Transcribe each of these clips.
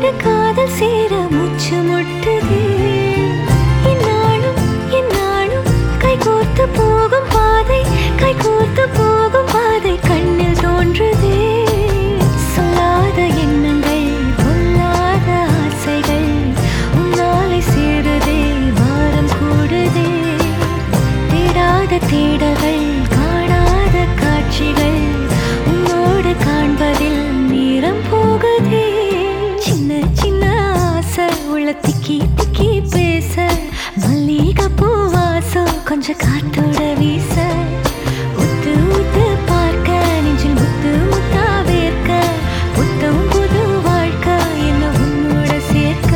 உன்னோடு காதல் சேர மூச்சு முட்டுதே இந்நாளும் இந்நாளும் கைகோர்த்து போகும் பாதை கைகோர்த்து போகும் பாதை கண்ணில் தோன்றுதே சொல்லாத எண்ணங்கள் பொல்லாத ஆசைகள் உன்னாலை சேருதே பாரம் கூடுதே தேடாத தேடல்கள் காணாத காட்சிகள் உன்னோடு காண்பதில் நேரம் போகுதே சின்ன சின்ன ஆசை உள்ள திக்கி திக்கி பேச மல்லிகை பூ வாசம் கொஞ்சம் காத்தோட வீச உத்து உத்து பார்க்க நெஞ்சில் முத்து முத்தா வேர்க்க புத்தம் புது வாழ்க்கை என்ன உன்னோட சேர்க்க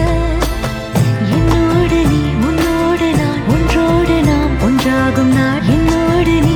என்னோடு நீ உன்னோடு நான் ஒன்றோடு நாம் ஒன்றாகும் நாள் என்னோடு நீ